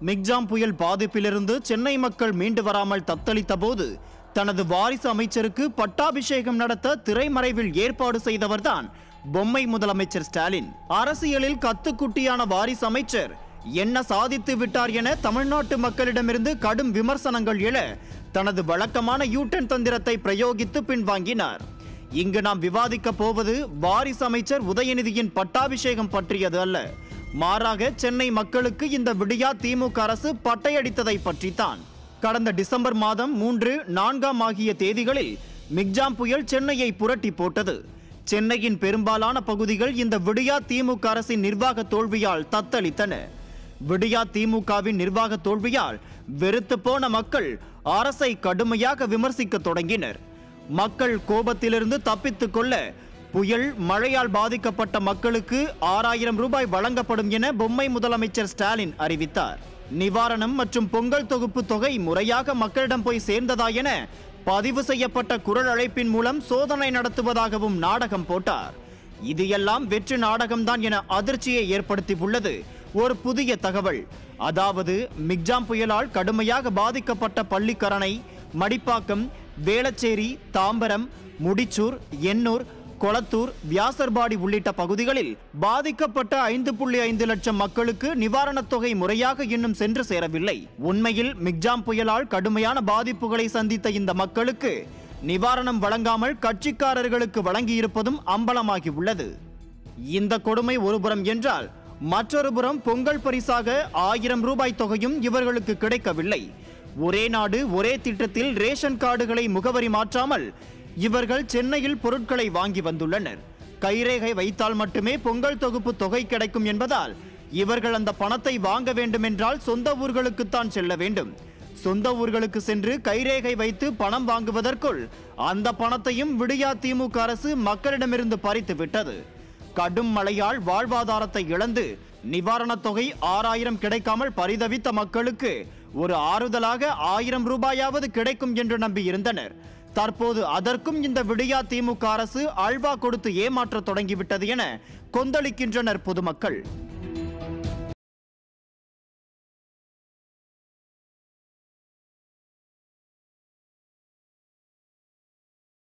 Michaung புயல் பாதிப்பிலிருந்து சென்னை மக்கள் மீண்டு வராமல் தத்தளித்த போது தனது வாரிசு அமைச்சருக்கு பட்டாபிஷேகம் நடத்த திரைமறைவில் ஏற்பாடு செய்தவர்தான் பொம்மை முதலமைச்சர் ஸ்டாலின் அரசியலில் கத்துக்குட்டியான வாரிசு அமைச்சர் என்ன சாதித்து விட்டார் என தமிழ்நாட்டு மக்களிடமிருந்து கடும் விமர்சனங்கள் எழ தனது வழக்கமான யூட்டன் தந்திரத்தை பிரயோகித்து பின்வாங்கினார் இங்கு நாம் விவாதிக்க போவது வாரிசு அமைச்சர் உதயநிதியின் பட்டாபிஷேகம் பற்றியது அல்ல மாறாக சென்னை மக்களுக்கு இந்த விடியா திமுக அரசு பட்டையடித்ததை பற்றித்தான் கடந்த டிசம்பர் மாதம் மூன்று நான்காம் ஆகிய தேதிகளில் மிக்ஜாம் புயல் சென்னையை புரட்டி போட்டது சென்னையின் பெரும்பாலான பகுதிகள் இந்த விடியா திமுக அரசின் நிர்வாக தோல்வியால் தத்தளித்தன விடியா திமுகவின் நிர்வாக தோல்வியால் வெறுத்து போன மக்கள் அரசை கடுமையாக விமர்சிக்க தொடங்கினர் மக்கள் கோபத்திலிருந்து தப்பித்துக் கொள்ள புயல் மழையால் பாதிக்கப்பட்ட மக்களுக்கு ஆறாயிரம் ரூபாய் வழங்கப்படும் என பொம்மை முதலமைச்சர் ஸ்டாலின் அறிவித்தார் நிவாரணம் மற்றும் பொங்கல் தொகுப்பு தொகை முறையாக மக்களிடம் போய் சேர்ந்ததா என பதிவு செய்யப்பட்ட குரல் அழைப்பின் மூலம் சோதனை நடத்துவதாகவும் நாடகம் போட்டார் இது எல்லாம் வெற்றி நாடகம்தான் என அதிர்ச்சியை ஏற்படுத்தி உள்ளது ஒரு புதிய தகவல் அதாவது மிக்ஜாம் புயலால் கடுமையாக பாதிக்கப்பட்ட பள்ளிக்கரணை மடிப்பாக்கம் வேளச்சேரி தாம்பரம் முடிச்சூர் எண்ணூர் கொளத்தூர் வியாசர்பாடி உள்ளிட்ட பகுதிகளில் பாதிக்கப்பட்ட ஐந்து புள்ளி ஐந்து லட்சம் மக்களுக்கு நிவாரணத் தொகை முறையாக இன்னும் சென்று சேரவில்லை உண்மையில் மிக்ஜாம் புயலால் கடுமையான பாதிப்புகளை சந்தித்த இந்த மக்களுக்கு நிவாரணம் வழங்காமல் கட்சிக்காரர்களுக்கு வழங்கியிருப்பதும் அம்பலமாகி உள்ளது இந்த கொடுமை ஒருபுறம் என்றால் மற்றொரு புறம் பொங்கல் பரிசாக ஆயிரம் ரூபாய் தொகையும் இவர்களுக்கு கிடைக்கவில்லை ஒரே நாடு ஒரே திட்டத்தில் ரேஷன் கார்டுகளை முகவரி மாற்றாமல் இவர்கள் சென்னையில் பொருட்களை வாங்கி வந்துள்ளனர் கைரேகை வைத்தால் மட்டுமே பொங்கல் தொகுப்பு தொகை கிடைக்கும் என்பதால் இவர்கள் அந்த பணத்தை வாங்க வேண்டுமென்றால் சொந்த ஊர்களுக்குத்தான் செல்ல வேண்டும் சொந்த ஊர்களுக்கு சென்று கைரேகை வைத்து பணம் வாங்குவதற்குள் அந்த பணத்தையும் விடியா திமுக அரசு மக்களிடமிருந்து பறித்து விட்டது கடும் மழையால் வாழ்வாதாரத்தை இழந்து நிவாரணத் தொகை ஆறாயிரம் கிடைக்காமல் பரிதவித்த மக்களுக்கு ஒரு ஆறுதலாக ஆயிரம் ரூபாயாவது கிடைக்கும் என்று நம்பியிருந்தனர் தற்போது அதற்கும் இந்த விடியா திமுக அரசு அல்வா கொடுத்து ஏமாற்றத் தொடங்கிவிட்டது என கொந்தளிக்கின்றனர் பொதுமக்கள்